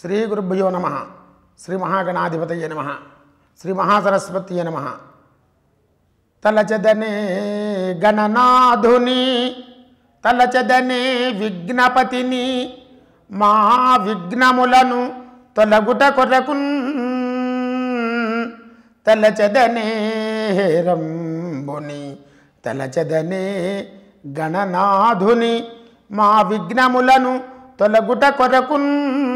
శ్రీ గురుభ్యో నమ శ్రీ మహాగణాధిపతయ నమ శ్రీ మహాసరస్వతయ నమ తలచదనే గణనాథుని తలచదనే విఘ్నపతిని మా విఘ్నములను తొలగుట కొరకున్ తలచదనే రంబుని తలచదనే గణనాథుని మా విఘ్నములను తొలగుట కొరకున్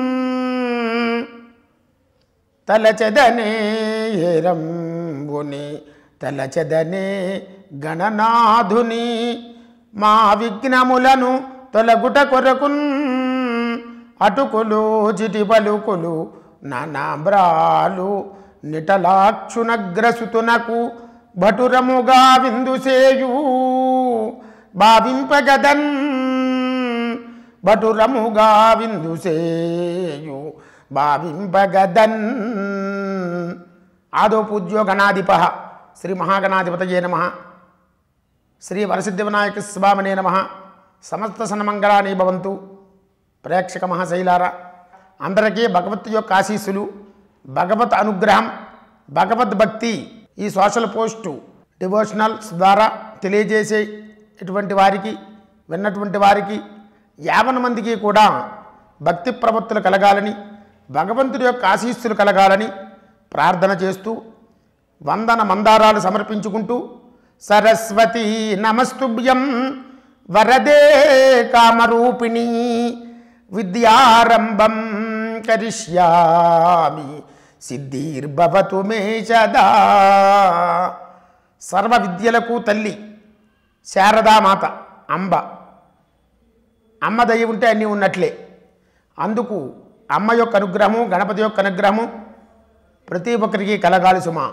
తలచెదనే రంబుని తలచెదనే గణనాథుని మా విఘ్నములను తొలగుట కొరకున్ అటుకులు చిటి పలుకులు నానాబ్రాలు నిటలాక్షునగ్రసుతునకు భటురముగా విందుసేయు భావింపగదన్ భటురముగా విందుసేయు భావింపగదన్ ఆదో పూజ్యో గణాధిప శ్రీ మహాగణాధిపతయే నమ శ్రీ వరసిద్ధి వినాయక స్వామినే నమ సమస్త సన్మంగళాని భవంతు ప్రేక్షక మహాశైలారా అందరికీ భగవత్ యొక్క ఆశీస్సులు భగవత్ అనుగ్రహం భగవద్భక్తి ఈ సోషల్ పోస్టు డివోషనల్స్ ద్వారా తెలియజేసే ఇటువంటి వారికి విన్నటువంటి వారికి యావన మందికి కూడా భక్తి ప్రవృత్తులు కలగాలని భగవంతుడి యొక్క ఆశీస్సులు కలగాలని ప్రార్థన చేస్తూ వందన మందారాలు సమర్పించుకుంటూ సరస్వతి నమస్తుభ్యం వరదే కామరూపిణి విద్యారంభం కరిష్యామి సిద్ధిర్భవతు మే సదా సర్వ విద్యలకు తల్లి శారదామాత అంబ అమ్మ దయ ఉంటే అన్నీ ఉన్నట్లే అందుకు అమ్మ యొక్క అనుగ్రహము గణపతి యొక్క అనుగ్రహము ప్రతి ఒక్కరికి కలగాలి సుమా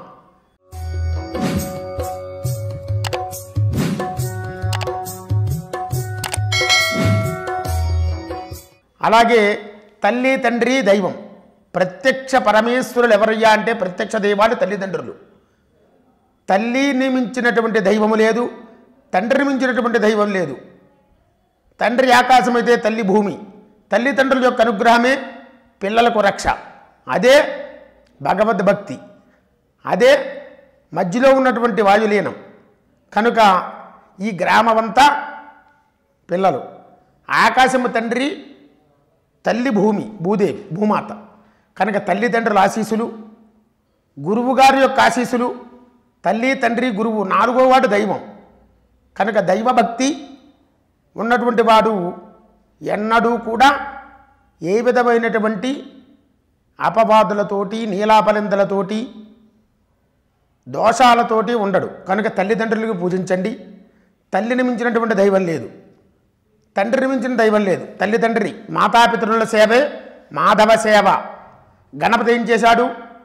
అలాగే తల్లి తండ్రి దైవం ప్రత్యక్ష పరమేశ్వరులు ఎవరయ్యా అంటే ప్రత్యక్ష దైవాలు తల్లిదండ్రులు తల్లిని మించినటువంటి దైవము లేదు తండ్రిని మించినటువంటి దైవం లేదు తండ్రి ఆకాశం అయితే తల్లి భూమి తల్లిదండ్రుల యొక్క అనుగ్రహమే పిల్లలకు రక్ష అదే భగవద్భక్తి అదే మధ్యలో ఉన్నటువంటి వాయులీనం కనుక ఈ గ్రామమంతా పిల్లలు ఆకాశము తండ్రి తల్లి భూమి భూదేవి భూమాత కనుక తల్లిదండ్రుల ఆశీస్సులు గురువుగారి యొక్క ఆశీస్సులు తల్లి తండ్రి గురువు నాలుగో వాడు దైవం కనుక దైవభక్తి ఉన్నటువంటి వాడు ఎన్నడూ కూడా ఏ విధమైనటువంటి అపవాదులతోటి నీలాపలిందలతోటి దోషాలతోటి ఉండడు కనుక తల్లిదండ్రులకు పూజించండి తల్లిని మించినటువంటి దైవం లేదు తండ్రిని మించిన దైవం లేదు తల్లిదండ్రి మాతాపితరుల సేవే మాధవ సేవ గణపతి ఏం చేశాడు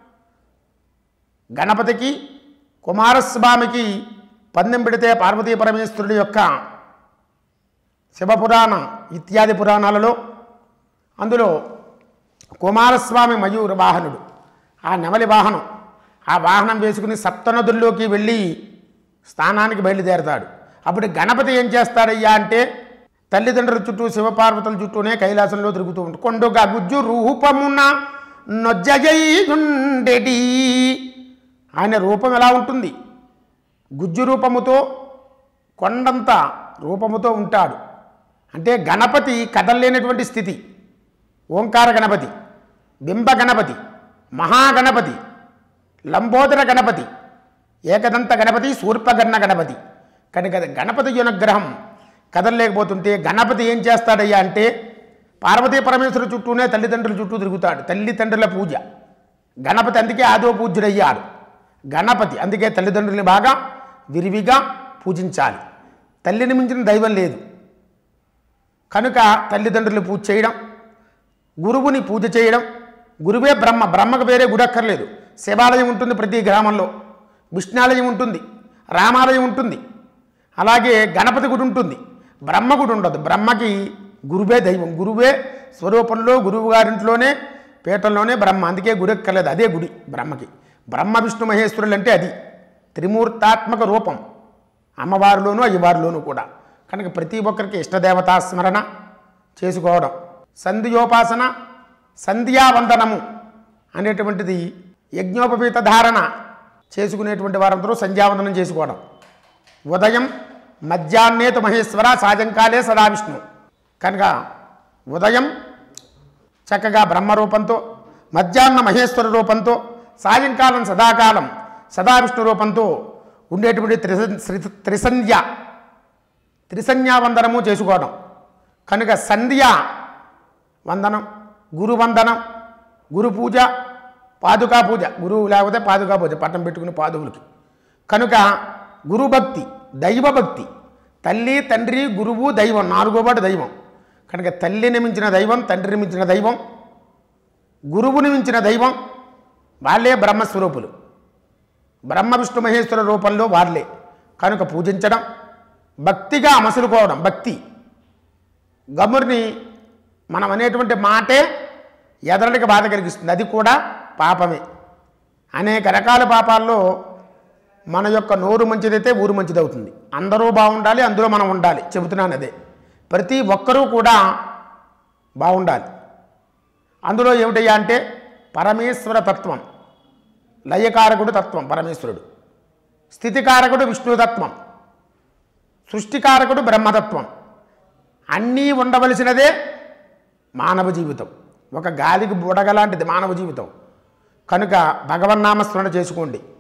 గణపతికి కుమారస్వామికి పందెం పెడితే పార్వతీ పరమేశ్వరుడి యొక్క శివపురాణం ఇత్యాది పురాణాలలో అందులో కుమారస్వామి మయూర వాహనుడు ఆ నెమలి వాహనం ఆ వాహనం వేసుకుని సప్తనదుల్లోకి వెళ్ళి స్థానానికి బయలుదేరతాడు అప్పుడు గణపతి ఏం చేస్తాడయ్యా అంటే తల్లిదండ్రుల చుట్టూ శివపార్వతుల చుట్టూనే కైలాసంలో తిరుగుతూ ఉంటాడు కొండగా గుజ్జు రూపమున నొజ్జగైయుండెడి ఆయన రూపం ఎలా ఉంటుంది గుజ్జు రూపముతో కొండంత రూపముతో ఉంటాడు అంటే గణపతి కదలలేనటువంటి స్థితి ఓంకార గణపతి బింబ గణపతి మహాగణపతి లంబోదర గణపతి ఏకదంత గణపతి శూర్పగర్ణ గణపతి కనుక గణపతి అనుగ్రహం కదలలేకపోతుంటే గణపతి ఏం చేస్తాడయ్యా అంటే పార్వతీ పరమేశ్వరు చుట్టూనే తల్లిదండ్రుల చుట్టూ తిరుగుతాడు తల్లిదండ్రుల పూజ గణపతి అందుకే ఆదో పూజ్యుడయ్యాడు గణపతి అందుకే తల్లిదండ్రుల్ని బాగా విరివిగా పూజించాలి తల్లిని మించిన దైవం లేదు కనుక తల్లిదండ్రులు పూజ చేయడం గురువుని పూజ చేయడం గురువే బ్రహ్మ బ్రహ్మకు వేరే గుడి అక్కర్లేదు శివాలయం ఉంటుంది ప్రతి గ్రామంలో విష్ణాలయం ఉంటుంది రామాలయం ఉంటుంది అలాగే గణపతి గుడి ఉంటుంది బ్రహ్మ గుడి ఉండదు బ్రహ్మకి గురువే దైవం గురువే స్వరూపంలో గురువు గారింట్లోనే పీఠంలోనే బ్రహ్మ అందుకే గుడి ఎక్కర్లేదు అదే గుడి బ్రహ్మకి బ్రహ్మ విష్ణు మహేశ్వరులు అంటే అది త్రిమూర్తాత్మక రూపం అమ్మవారిలోనూ అయ్యవారిలోనూ కూడా కనుక ప్రతి ఒక్కరికి ఇష్టదేవతా స్మరణ చేసుకోవడం సంధ్యోపాసన సంధ్యావందనము అనేటువంటిది యజ్ఞోపవీత ధారణ చేసుకునేటువంటి వారందరూ సంధ్యావందనం చేసుకోవడం ఉదయం మధ్యాహ్నేతు మహేశ్వర సాయంకాలే సదా విష్ణు కనుక ఉదయం చక్కగా బ్రహ్మరూపంతో మధ్యాహ్న మహేశ్వర రూపంతో సాయంకాలం సదాకాలం సదా విష్ణు రూపంతో ఉండేటువంటి త్రిస- త్రి- త్రిసంధ్య త్రిసంధ్యావందనము చేసుకోవడం కనుక సంధ్య వందనం గురు వందనం గురు పూజ పాదుకా పూజ గురువు లేకపోతే పాదుకా పూజ పట్టం పెట్టుకుని పాదువులకి కనుక గురుభక్తి దైవభక్తి తల్లి తండ్రి గురువు దైవం నాలుగో పాటు దైవం కనుక తల్లిని మించిన దైవం తండ్రిని మించిన దైవం గురువుని మించిన దైవం వాళ్ళే బ్రహ్మస్వరూపులు బ్రహ్మ విష్ణు మహేశ్వర రూపంలో వాళ్ళే కనుక పూజించడం భక్తిగా మసులుకోవడం భక్తి గమురిని మనం అనేటువంటి మాటే ఎదరడికి బాధ కలిగిస్తుంది అది కూడా పాపమే అనేక రకాల పాపాల్లో మన యొక్క నోరు మంచిదైతే ఊరు మంచిదవుతుంది అందరూ బాగుండాలి అందులో మనం ఉండాలి చెబుతున్నాను అదే ప్రతి ఒక్కరూ కూడా బాగుండాలి అందులో ఏమిటయ్యా అంటే పరమేశ్వర తత్వం లయకారకుడు తత్వం పరమేశ్వరుడు స్థితికారకుడు విష్ణుతత్వం సృష్టికారకుడు బ్రహ్మతత్వం అన్నీ ఉండవలసినదే మానవ జీవితం ఒక గాలికి బుడగ లాంటిది మానవ జీవితం కనుక భగవన్నామస్మరణ చేసుకోండి